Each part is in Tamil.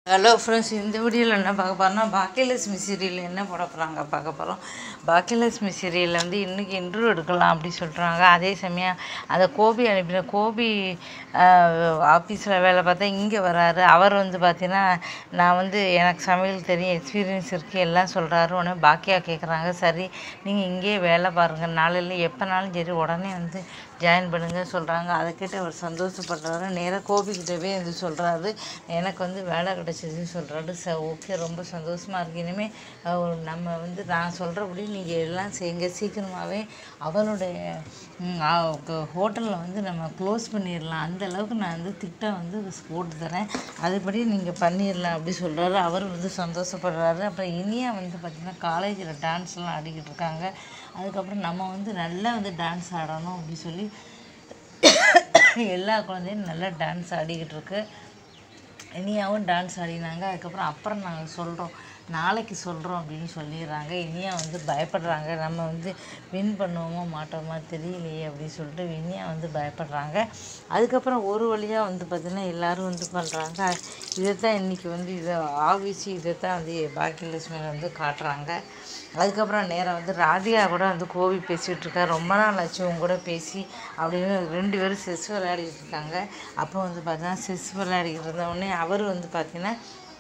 ஹலோ ஃப்ரெண்ட்ஸ் இந்த வீடியோவில் என்ன பார்க்க போகிறோம்னா பாக்கியலட்சுமி சீரியல் என்ன போட போகிறாங்க பார்க்க போகிறோம் பாக்கியலட்சுமி சீரியலில் வந்து இன்றைக்கி இன்டர்வியூ எடுக்கலாம் அப்படி சொல்கிறாங்க அதே சமயம் அந்த கோபி அனுப்பின கோபி ஆஃபீஸில் வேலை பார்த்தா இங்கே வராரு அவர் வந்து பார்த்தீங்கன்னா நான் வந்து எனக்கு சமையல் தெரியும் எக்ஸ்பீரியன்ஸ் இருக்குது எல்லாம் சொல்கிறாரு உடனே பாக்கியா கேட்குறாங்க சரி நீங்கள் இங்கேயே வேலை பாருங்கள் நாளையில் எப்போனாலும் சரி உடனே வந்து ஜாயின் பண்ணுங்க சொல்கிறாங்க அதை கேட்டு அவர் சந்தோஷப்படுறாரு நேராக கோபிக்கிட்டவே வந்து சொல்கிறாரு எனக்கு வந்து வேலை கிடச்சிதுன்னு சொல்கிறாரு ச ஓகே ரொம்ப சந்தோஷமாக இருக்கு இனிமேல் நம்ம வந்து நான் சொல்கிறபடி நீங்கள் எல்லாம் செய்யுங்க சீக்கிரமாகவே அவளுடைய ஹோட்டலில் வந்து நம்ம க்ளோஸ் பண்ணிடலாம் அந்த அளவுக்கு நான் வந்து திட்டம் வந்து போட்டு தரேன் அதுபடி நீங்கள் பண்ணிடலாம் அப்படி சொல்கிறாரு அவர் வந்து சந்தோஷப்படுறாரு அப்புறம் இனியா வந்து பார்த்திங்கன்னா காலேஜில் டான்ஸ்லாம் ஆடிக்கிட்டு இருக்காங்க அதுக்கப்புறம் நம்ம வந்து நல்லா வந்து டான்ஸ் ஆடணும் அப்படி சொல்லி எல்லா குழந்தையும் நல்லா டான்ஸ் ஆடிக்கிட்டு இருக்கு இனியாவும் டான்ஸ் ஆடினாங்க அதுக்கப்புறம் அப்புறம் நாங்கள் சொல்கிறோம் நாளைக்கு சொல்கிறோம் அப்படின்னு சொல்லிடுறாங்க இனியா வந்து பயப்படுறாங்க நம்ம வந்து வின் பண்ணுவோமோ மாட்டோமா தெரியலையே அப்படின்னு சொல்லிட்டு இனியா வந்து பயப்படுறாங்க அதுக்கப்புறம் ஒரு வழியாக வந்து பார்த்திங்கன்னா எல்லோரும் வந்து பண்ணுறாங்க இதை தான் இன்றைக்கி வந்து இதை ஆவிச்சு இதை தான் வந்து பாக்கியலட்சுமியில் வந்து காட்டுறாங்க அதுக்கப்புறம் நேராக வந்து ராதிகா கூட வந்து கோவி பேசிகிட்டு இருக்கா ரொம்ப நாள் ஆச்சு உங்க கூட பேசி அப்படின்னு ரெண்டு பேரும் செஸ் விளையாடிட்டு இருக்காங்க அப்போ வந்து பார்த்தீங்கன்னா செஸ் விளையாடிக்கிட்டு இருந்த உடனே அவர் வந்து பார்த்தீங்கன்னா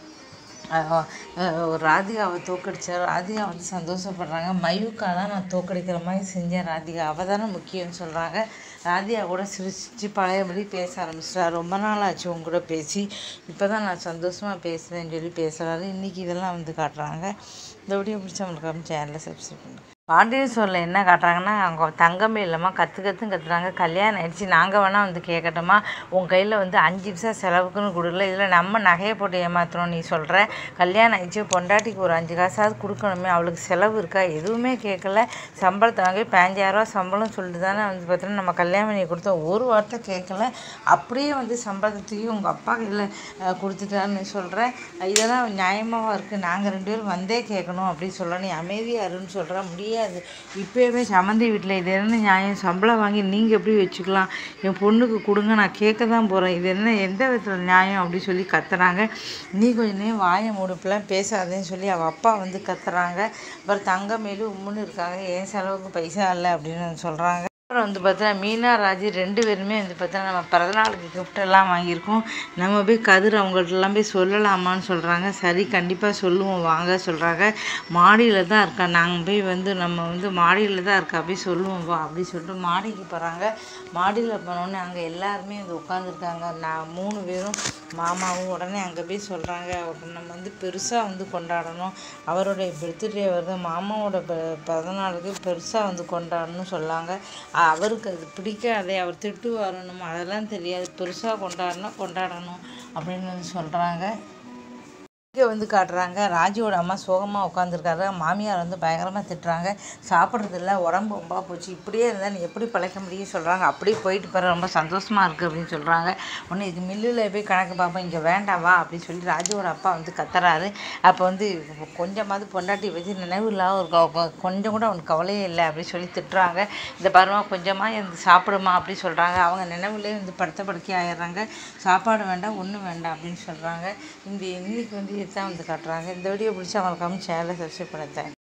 ராதிகாவை தோக்கடிச்சார் ராதிகா வந்து சந்தோஷப்படுறாங்க மயூக்கா தான் நான் தோக்கடிக்கிற மாதிரி செஞ்சேன் ராதிகா அவள் தானே முக்கியம்னு சொல்கிறாங்க ராதிகா கூட சிரிச்சு பழையபடி பேச ஆரம்பிச்சிட்டா ரொம்ப நாள் ஆச்சு உங்க கூட பேசி இப்போ தான் நான் சந்தோஷமாக பேசுகிறேன்னு சொல்லி பேசுகிறாரு இன்றைக்கி இதெல்லாம் வந்து காட்டுறாங்க இந்த வீடியோ பிடிச்சவங்களுக்கு சேனலை சப்ஸ்கிரைப் பண்ணுங்கள் பாண்டியன் சோரில் என்ன காட்டுறாங்கன்னா அவங்க தங்கமே இல்லாமல் கற்று கற்றுன்னு கத்துறாங்க கல்யாணம் ஆயிடுச்சு நாங்கள் வேணால் வந்து கேட்கட்டுமா உன் கையில் வந்து அஞ்சு நிமிஷம் செலவுக்குன்னு கொடுக்கல இதில் நம்ம நகையை போட்டு ஏமாத்துறோம் நீ சொல்கிற கல்யாணம் ஆயிடுச்சு பொண்டாட்டிக்கு ஒரு அஞ்சு காசாவது கொடுக்கணுமே அவளுக்கு செலவு இருக்கா எதுவுமே கேட்கல சம்பளத்தை வாங்கி பதினஞ்சாயிரரூவா சம்பளம் சொல்லிட்டு தானே வந்து பார்த்தீங்கன்னா நம்ம கல்யாணம் பண்ணி கொடுத்தோம் ஒரு வார்த்தை கேட்கல அப்படியே வந்து சம்பளத்தையும் உங்கள் அப்பா கையில் கொடுத்துட்டான்னு சொல்கிறேன் இதெல்லாம் நியாயமாக இருக்குது நாங்கள் ரெண்டு பேரும் வந்தே கேட்கணும் அப்படின்னு சொல்ல நீ அமைதியாக இருன்னு சொல்கிற முடியாது இப்போயுமே சம்மந்தி வீட்டில் இது என்ன நியாயம் சம்பளம் வாங்கி நீங்கள் எப்படி வச்சுக்கலாம் என் பொண்ணுக்கு கொடுங்க நான் கேட்க தான் போகிறேன் இது என்ன எந்த விதத்தில் நியாயம் அப்படின்னு சொல்லி கத்துறாங்க நீ கொஞ்சம் நேரம் வாயை மூடுப்பெல்லாம் பேசாதேன்னு சொல்லி அவள் அப்பா வந்து கத்துறாங்க அப்புறம் தங்கமேலு உம்முன்னு இருக்காங்க என் செலவுக்கு பைசா இல்லை அப்படின்னு சொல்கிறாங்க அப்புறம் வந்து பார்த்தா மீனா ராஜி ரெண்டு பேருமே வந்து பார்த்தா நம்ம பிறந்தநாளுக்கு gift எல்லாம் வாங்கியிருக்கோம் நம்ம போய் கதிர் அவங்கள்ட்டலாம் போய் சொல்லலாமான்னு சொல்கிறாங்க சரி கண்டிப்பாக சொல்லுவோம் வாங்க சொல்கிறாங்க மாடியில் தான் இருக்கா நாங்கள் போய் வந்து நம்ம வந்து மாடியில் தான் இருக்கா போய் சொல்லுவோம் வா அப்படி சொல்லிட்டு மாடிக்கு போகிறாங்க மாடியில் போனோடனே அங்கே எல்லாருமே வந்து உட்காந்துருக்காங்க நான் மூணு பேரும் மாமாவும் உடனே அங்கே போய் சொல்கிறாங்க நம்ம வந்து பெருசாக வந்து கொண்டாடணும் அவருடைய பர்த்டே வருது மாமாவோட ப பிறந்தநாளுக்கு பெருசாக வந்து கொண்டாடணும்னு சொல்லாங்க அவருக்கு அது பிடிக்காதே அவர் திட்டு வரணும் அதெல்லாம் தெரியாது பெருசாக கொண்டாடணும் கொண்டாடணும் அப்படின்னு வந்து சொல்கிறாங்க இங்கே வந்து காட்டுறாங்க ராஜியோட அம்மா சோகமாக உட்காந்துருக்காரு மாமியார் வந்து பயங்கரமாக திட்டுறாங்க சாப்பிட்றதில்ல உடம்பு ரொம்ப போச்சு இப்படியே இருந்தால் நீ எப்படி பழைக்க முடியும் சொல்கிறாங்க அப்படியே போயிட்டு போகிற ரொம்ப சந்தோஷமாக இருக்குது அப்படின்னு சொல்கிறாங்க உடனே இது மில்லில் போய் கணக்கு பார்ப்போம் இங்கே வேண்டாம் வா அப்படின்னு சொல்லி ராஜுவோட அப்பா வந்து கத்துறாரு அப்போ வந்து கொஞ்சமாவது பொண்டாட்டி வச்சு நினைவு இல்லாத ஒரு கொ- கொஞ்சம் கூட அவனுக்கு கவலையே இல்லை அப்படின்னு சொல்லி திட்டுறாங்க இந்த பருவா கொஞ்சமாக இருந்து சாப்பிடுமா அப்படி சொல்கிறாங்க அவங்க நினைவுலேயே வந்து படுத்த படுக்கை ஆயிடுறாங்க சாப்பாடு வேண்டாம் ஒன்றும் வேண்டாம் அப்படின்னு சொல்கிறாங்க இந்த இன்னைக்கு வந்து இதுதான் வந்து காட்டுறாங்க இந்த வீடியோ பிடிச்சி அவங்களுக்கு சேனலை சப்ஸ்கிரைப் பண்ண தேங்க்ஸ்